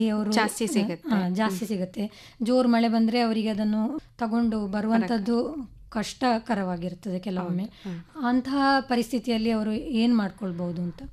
ಅವರು ಜಾಸ್ತಿ ಸಿಗುತ್ತೆ. ಜಾಸ್ತಿ ಸಿಗುತ್ತೆ ಜೋರು ಮಳೆ ಬಂದ್ರೆ ಅವರಿಗೆ ಅದನ್ನು ತಗೊಂಡು ಬರುವಂತದ್ದು ಕಷ್ಟಕರವಾಗಿರ್ತದೆ ಕೆಲವೊಮ್ಮೆ ಅಂತಹ ಪರಿಸ್ಥಿತಿಯಲ್ಲಿ ಅವರು ಏನ್ ಮಾಡ್ಕೊಳ್ಬಹುದು ಅಂತ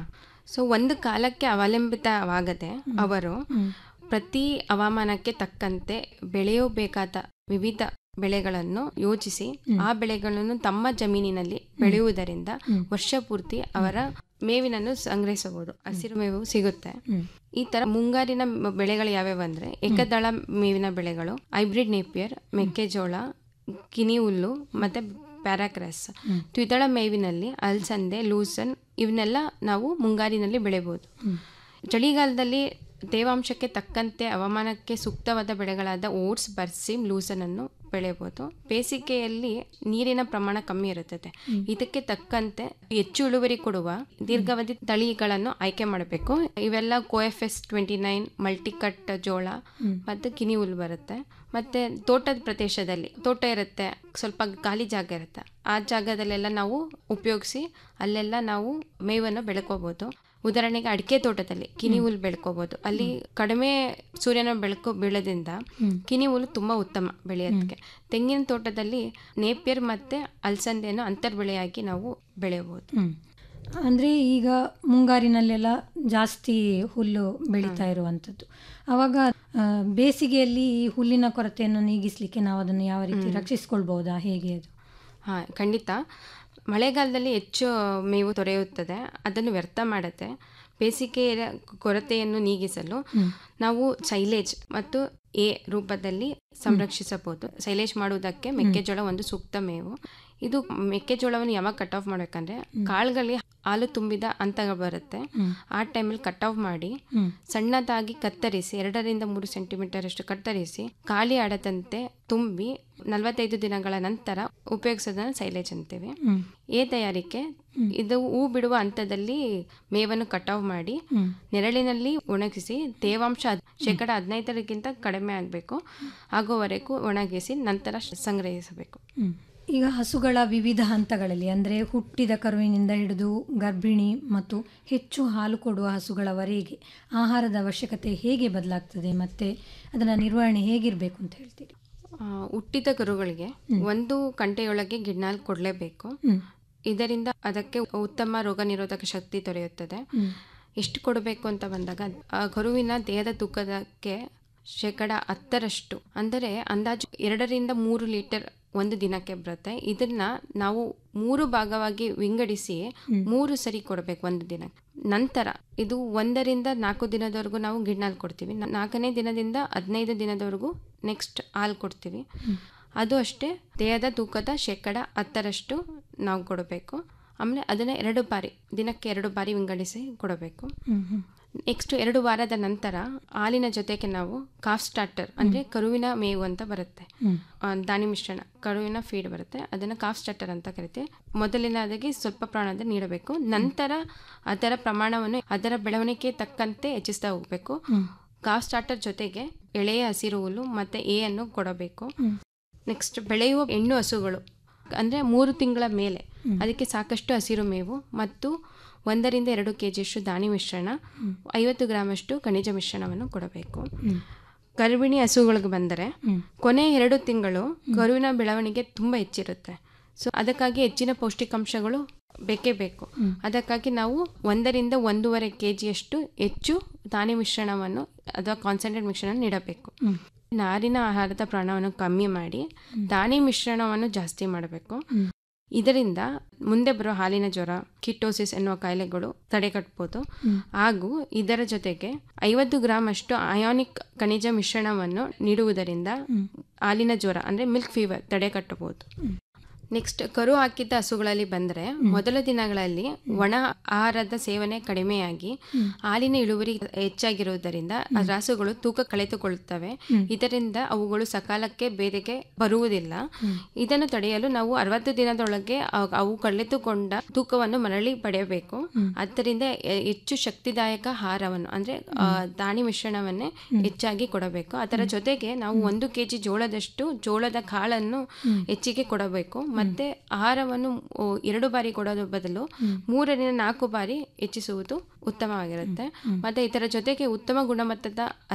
ಸೊ ಒಂದು ಕಾಲಕ್ಕೆ ಅವಲಂಬಿತವಾಗದೆ ಅವರು ಪ್ರತಿ ಹವಾಮಾನಕ್ಕೆ ತಕ್ಕಂತೆ ಬೆಳೆಯಬೇಕಾದ ವಿವಿಧ ಬೆಳೆಗಳನ್ನು ಯೋಚಿಸಿ ಆ ಬೆಳೆಗಳನ್ನು ತಮ್ಮ ಜಮೀನಿನಲ್ಲಿ ಬೆಳೆಯುವುದರಿಂದ ವರ್ಷ ಪೂರ್ತಿ ಅವರ ಮೇವಿನನ್ನು ಸಂಗ್ರಹಿಸಬಹುದು ಹಸಿರು ಮೇವು ಸಿಗುತ್ತೆ ಈ ತರ ಮುಂಗಾರಿನ ಮ- ಬೆಳೆಗಳು ಯಾವ್ಯಾವ ಅಂದ್ರೆ ಏಕದಳ ಮೇವಿನ ಬೆಳೆಗಳು ಹೈಬ್ರಿಡ್ ನೇಪಿಯರ್ ಮೆಕ್ಕೆಜೋಳ ಕಿನಿ ಹುಲ್ಲು ಮತ್ತೆ ಪ್ಯಾರಾಕ್ರಸ್ ದ್ವಿದಳ ಮೇವಿನಲ್ಲಿ ಅಲ್ಸಂದೆ ಲೂಸನ್ ಇವನ್ನೆಲ್ಲ ನಾವು ಮುಂಗಾರಿನಲ್ಲಿ ಬೆಳೆಯಬಹುದು ಚಳಿಗಾಲದಲ್ಲಿ ತೇವಾಂಶಕ್ಕೆ ತಕ್ಕಂತೆ ಹವಾಮಾನಕ್ಕೆ ಸೂಕ್ತವಾದ ಬೆಳೆಗಳಾದ ಓಟ್ಸ್ ಬರ್ಸಿಮ್ ಲೂಸನ್ ಅನ್ನು ಬೆಳೆಯಬಹುದು ಬೇಸಿಗೆಯಲ್ಲಿ ನೀರಿನ ಪ್ರಮಾಣ ಕಮ್ಮಿ ಇರುತ್ತದೆ ಇದಕ್ಕೆ ತಕ್ಕಂತೆ ಹೆಚ್ಚು ಇಳುವರಿ ಕೊಡುವ ದೀರ್ಘಾವಧಿ ತಳಿಗಳನ್ನು ಆಯ್ಕೆ ಮಾಡಬೇಕು ಇವೆಲ್ಲ ಕೋಎಫ್ಎಸ್ ಟ್ವೆಂಟಿ ನೈನ್ ಮಲ್ಟಿಕಟ್ ಜೋಳ ಮತ್ತು ಕಿನಿ ಹುಲ್ ಬರುತ್ತೆ ಮತ್ತೆ ತೋಟದ ಪ್ರದೇಶದಲ್ಲಿ ತೋಟ ಇರುತ್ತೆ ಸ್ವಲ್ಪ ಖಾಲಿ ಜಾಗ ಇರುತ್ತೆ ಆ ಜಾಗದಲ್ಲೆಲ್ಲ ನಾವು ಉಪಯೋಗಿಸಿ ಅಲ್ಲೆಲ್ಲ ನಾವು ಮೇವನ್ನು ಬೆಳ್ಕೋಬಹುದು ಉದಾಹರಣೆಗೆ ಅಡಿಕೆ ತೋಟದಲ್ಲಿ ಕಿನಿ ಹುಲ್ ಬೆಳ್ಕೋಬಹುದು ಅಲ್ಲಿ ಕಡಿಮೆ ಸೂರ್ಯನ ಬೆಳಕು ಬೀಳೋದ್ರಿಂದ ಕಿನಿ ಹುಲ್ಲು ತುಂಬಾ ಉತ್ತಮ ಬೆಳೆಯೋದಕ್ಕೆ ತೆಂಗಿನ ತೋಟದಲ್ಲಿ ನೇಪಿಯರ್ ಮತ್ತೆ ಅಲಸಂದೆಯನ್ನು ಅಂತರ್ ಬೆಳೆಯಾಗಿ ನಾವು ಬೆಳೆಯಬಹುದು ಹ್ಮ್. ಅಂದ್ರೆ ಈಗ ಮುಂಗಾರಿನಲ್ಲೆಲ್ಲ ಜಾಸ್ತಿ ಹುಲ್ಲು ಬೆಳೀತಾ ಇರುವಂಥದ್ದು ಅವಾಗ ಆ, ಬೇಸಿಗೆಯಲ್ಲಿ ಈ ಹುಲ್ಲಿನ ಕೊರತೆಯನ್ನು ನೀಗಿಸ್ಲಿಕ್ಕೆ ನಾವು ಅದನ್ನು ಯಾವ ರೀತಿ ರಕ್ಷಿಸ್ಕೊಳ್ಬಹುದಾ ಹೇಗೆ ಅದು ಹಾ ಖಂಡಿತ ಮಳೆಗಾಲದಲ್ಲಿ ಹೆಚ್ಚು ಮೇವು ದೊರೆಯುತ್ತದೆ ಅದನ್ನು ವ್ಯರ್ಥ ಮಾಡುತ್ತೆ ಬೇಸಿಗೆಯ ಕೊರತೆಯನ್ನು ನೀಗಿಸಲು ನಾವು ಸೈಲೇಜ್ ಮತ್ತು ಎ ರೂಪದಲ್ಲಿ ಸಂರಕ್ಷಿಸಬಹುದು ಸೈಲೇಜ್ ಮಾಡುವುದಕ್ಕೆ ಮೆಕ್ಕೆಜೋಳ ಒಂದು ಸೂಕ್ತ ಮೇವು ಇದು ಮೆಕ್ಕೆಜೋಳವನ್ನು ಯಾವಾಗ ಕಟ್ ಆಫ್ ಮಾಡ್ಬೇಕಂದ್ರೆ ಕಾಳುಗಳಿಗೆ ಹಾಲು ತುಂಬಿದ ಹಂತಗಳು ಬರುತ್ತೆ ಆ ಟೈಮಲ್ಲಿ ಕಟ್ ಆಫ್ ಮಾಡಿ ಸಣ್ಣದಾಗಿ ಕತ್ತರಿಸಿ ಎರಡರಿಂದ ಮೂರು ಸೆಂಟಿಮೀಟರ್ ಅಷ್ಟು ಕತ್ತರಿಸಿ ಖಾಲಿ ಆಡದಂತೆ ತುಂಬಿ ನಲವತ್ತೈದು ದಿನಗಳ ನಂತರ ಉಪಯೋಗಿಸೋದನ್ನ ಸೈಲೇಜ್ ಅಂತೀವಿ ಎ ತಯಾರಿಕೆ ಇದು ಹೂ ಬಿಡುವ ಹಂತದಲ್ಲಿ ಮೇವನ್ನು ಕಟ್ ಆಫ್ ಮಾಡಿ ನೆರಳಿನಲ್ಲಿ ಒಣಗಿಸಿ ತೇವಾಂಶ ಹದ್- ಶೇಕಡ ಹದಿನೈದರಕ್ಕಿಂತ ಕಡಿಮೆ ಆಗಬೇಕು ಆಗೋವರೆಗೂ ಒಣಗಿಸಿ ನಂತರ ಸಂಗ್ರಹಿಸಬೇಕು ಹ್ಮ್. ಈಗ ಹಸುಗಳ ವಿವಿಧ ಹಂತಗಳಲ್ಲಿ ಅಂದರೆ ಹುಟ್ಟಿದ ಕರುವಿನಿಂದ ಹಿಡಿದು ಗರ್ಭಿಣಿ ಮತ್ತು ಹೆಚ್ಚು ಹಾಲು ಕೊಡುವ ಹಸುಗಳವರೆಗೆ ಆಹಾರದ ಅವಶ್ಯಕತೆ ಹೇಗೆ ಬದಲಾಗ್ತದೆ ಮತ್ತೆ ಅದರ ನಿರ್ವಹಣೆ ಹೇಗಿರಬೇಕು ಅಂತ ಹೇಳ್ತೀರಿ ಆ, ಹುಟ್ಟಿದ ಕರುಗಳಿಗೆ ಒಂದು ಗಂಟೆಯೊಳಗೆ ಗಿಣ್ಣಾಲ್ ಕೊಡಲೇಬೇಕು ಹ್ಮ್. ಇದರಿಂದ ಅದಕ್ಕೆ ಉತ್ತಮ ರೋಗ ನಿರೋಧಕ ಶಕ್ತಿ ದೊರೆಯುತ್ತದೆ ಎಷ್ಟು ಕೊಡಬೇಕು ಅಂತ ಬಂದಾಗ ಆ ಕರುವಿನ ದೇಹದ ತೂಕದಕ್ಕೆ ಶೇಕಡ ಹತ್ತರಷ್ಟು ಅಂದರೆ ಅಂದಾಜು ಎರಡರಿಂದ ಮೂರು ಲೀಟರ್ ಒಂದು ದಿನಕ್ಕೆ ಬರುತ್ತೆ ಇದನ್ನ ನಾವು ಮೂರು ಭಾಗವಾಗಿ ವಿಂಗಡಿಸಿ ಮೂರು ಸರಿ ಕೊಡಬೇಕು ಒಂದು ದಿನ ನಂತರ ಇದು ಒಂದರಿಂದ ನಾಲ್ಕು ದಿನದವರೆಗೂ ನಾವು ಗಿಣ್ಣಾಲ್ ಕೊಡ್ತೀವಿ ನ- ನಾಲ್ಕನೇ ದಿನದಿಂದ ಹದಿನೈದು ದಿನದವರೆಗೂ ನೆಕ್ಸ್ಟ್ ಹಾಲು ಕೊಡ್ತೀವಿ ಅದು ಅಷ್ಟೇ ದೇಹದ ತೂಕದ ಶೇಕಡ ಹತ್ತರಷ್ಟು ನಾವು ಕೊಡಬೇಕು ಆಮೇಲೆ ಅದನ್ನು ಎರಡು ಬಾರಿ ದಿನಕ್ಕೆ ಎರಡು ಬಾರಿ ವಿಂಗಡಿಸಿ ಕೊಡಬೇಕು ಹ್ಮ್ ಹ್ಮ್ ನೆಕ್ಸ್ಟ್ ಎರಡು ವಾರದ ನಂತರ ಹಾಲಿನ ಜೊತೆಗೆ ನಾವು ಕಾಫ್ ಸ್ಟಾರ್ಟರ್ ಅಂದರೆ ಕರುವಿನ ಮೇವು ಅಂತ ಬರುತ್ತೆ ಆ, ದಾನಿ ಮಿಶ್ರಣ ಕರುವಿನ ಫೀಡ್ ಬರುತ್ತೆ ಅದನ್ನು ಕಾಫ್ ಸ್ಟಾರ್ಟರ್ ಅಂತ ಕರಿತೀವಿ ಮೊದಲಿನದಾಗಿ ಸ್ವಲ್ಪ ಪ್ರಮಾಣದ ನೀಡಬೇಕು ನಂತರ ಅದರ ಪ್ರಮಾಣವನ್ನು ಅದರ ಬೆಳವಣಿಗೆ ತಕ್ಕಂತೆ ಹೆಚ್ಚಿಸ್ತಾ ಹೋಗಬೇಕು ಕಾಫ್ ಸ್ಟಾರ್ಟರ್ ಜೊತೆಗೆ ಎಳೆಯ ಹಸಿರು ಹುಲ್ಲು ಮತ್ತು ಎ ಅನ್ನು ಕೊಡಬೇಕು ನೆಕ್ಸ್ಟ್ ಬೆಳೆಯುವ ಹೆಣ್ಣು ಹಸುಗಳು ಅಂದರೆ ಮೂರು ತಿಂಗಳ ಮೇಲೆ ಅದಕ್ಕೆ ಸಾಕಷ್ಟು ಹಸಿರು ಮೇವು ಮತ್ತು ಒಂದರಿಂದ ಎರಡು ಕೆ ಜಿಯಷ್ಟು ದಾನಿ ಮಿಶ್ರಣ ಐವತ್ತು ಗ್ರಾಮಷ್ಟು ಖನಿಜ ಮಿಶ್ರಣವನ್ನು ಕೊಡಬೇಕು ಗರ್ಭಿಣಿ ಹಸುಗಳಿಗೆ ಬಂದರೆ ಕೊನೆ ಎರಡು ತಿಂಗಳು ಕರುವಿನ ಬೆಳವಣಿಗೆ ತುಂಬ ಹೆಚ್ಚಿರುತ್ತೆ ಸೊ ಅದಕ್ಕಾಗಿ ಹೆಚ್ಚಿನ ಪೌಷ್ಟಿಕಾಂಶಗಳು ಬೇಕೇ ಬೇಕು ಅದಕ್ಕಾಗಿ ನಾವು ಒಂದರಿಂದ ಒಂದೂವರೆ ಕೆ ಜಿಯಷ್ಟು ಹೆಚ್ಚು ದಾನಿ ಮಿಶ್ರಣವನ್ನು ಅಥವಾ ಕಾನ್ಸಂಟ್ರೇಟ್ ಮಿಶ್ರಣ ನೀಡಬೇಕು ನಾರಿನ ಆಹಾರದ ಪ್ರಮಾಣವನ್ನು ಕಮ್ಮಿ ಮಾಡಿ ದಾನಿ ಮಿಶ್ರಣವನ್ನು ಜಾಸ್ತಿ ಮಾಡಬೇಕು ಇದರಿಂದ ಮುಂದೆ ಬರೋ ಹಾಲಿನ ಜ್ವರ ಕಿಟೋಸಿಸ್ ಎನ್ನುವ ಕಾಯಿಲೆಗಳು ತಡೆಗಟ್ಟಬಹುದು ಹಾಗೂ ಇದರ ಜೊತೆಗೆ ಐವತ್ತು ಗ್ರಾಮ್ ಅಷ್ಟು ಅಯಾನಿಕ್ ಖನಿಜ ಮಿಶ್ರಣವನ್ನು ನೀಡುವುದರಿಂದ ಹಾಲಿನ ಜ್ವರ ಅಂದರೆ ಮಿಲ್ಕ್ ಫೀವರ್ ತಡೆಗಟ್ಟಬಹುದು ನೆಕ್ಸ್ಟ್ ಕರು ಹಾಕಿದ್ದ ಹಸುಗಳಲ್ಲಿ ಬಂದರೆ ಮೊದಲ ದಿನಗಳಲ್ಲಿ ಒಣ ಆಹಾರದ ಸೇವನೆ ಕಡಿಮೆಯಾಗಿ ಹಾಲಿನ ಇಳುವರಿ ಹೆಚ್ಚಾಗಿರುವುದರಿಂದ ಆ ರಾಸುಗಳು ತೂಕ ಕಳೆದುಕೊಳ್ಳುತ್ತವೆ ಇದರಿಂದ ಅವುಗಳು ಸಕಾಲಕ್ಕೆ ಬೇರೆಗೆ ಬರುವುದಿಲ್ಲ ಇದನ್ನು ತಡೆಯಲು ನಾವು ಅರವತ್ತು ದಿನದೊಳಗೆ ಅವ್- ಅವು ಕಳೆದುಕೊಂಡ ತೂಕವನ್ನು ಮರಳಿ ಪಡೆಯಬೇಕು ಆದ್ದರಿಂದ ಎ- ಹೆಚ್ಚು ಶಕ್ತಿದಾಯಕ ಆಹಾರವನ್ನು ಅಂದ್ರೆ ಆ, ದಾಣಿ ಮಿಶ್ರಣವನ್ನೇ ಹೆಚ್ಚಾಗಿ ಕೊಡಬೇಕು ಅದರ ಜೊತೆಗೆ ನಾವು ಒಂದು ಕೆಜಿ ಜೋಳದಷ್ಟು ಜೋಳದ ಕಾಳನ್ನು ಹೆಚ್ಚಿಗೆ ಕೊಡಬೇಕು ಮತ್ತೆ ಆಹಾರವನ್ನು ಓ, ಎರಡು ಬಾರಿ ಕೊಡೋದ್ರ ಬದಲು ಮೂರರಿಂದ ನಾಲ್ಕು ಬಾರಿ ಹೆಚ್ಚಿಸುವುದು ಉತ್ತಮವಾಗಿರುತ್ತೆ ಮತ್ತೆ ಇದರ ಜೊತೆಗೆ ಉತ್ತಮ ಗುಣಮಟ್ಟದ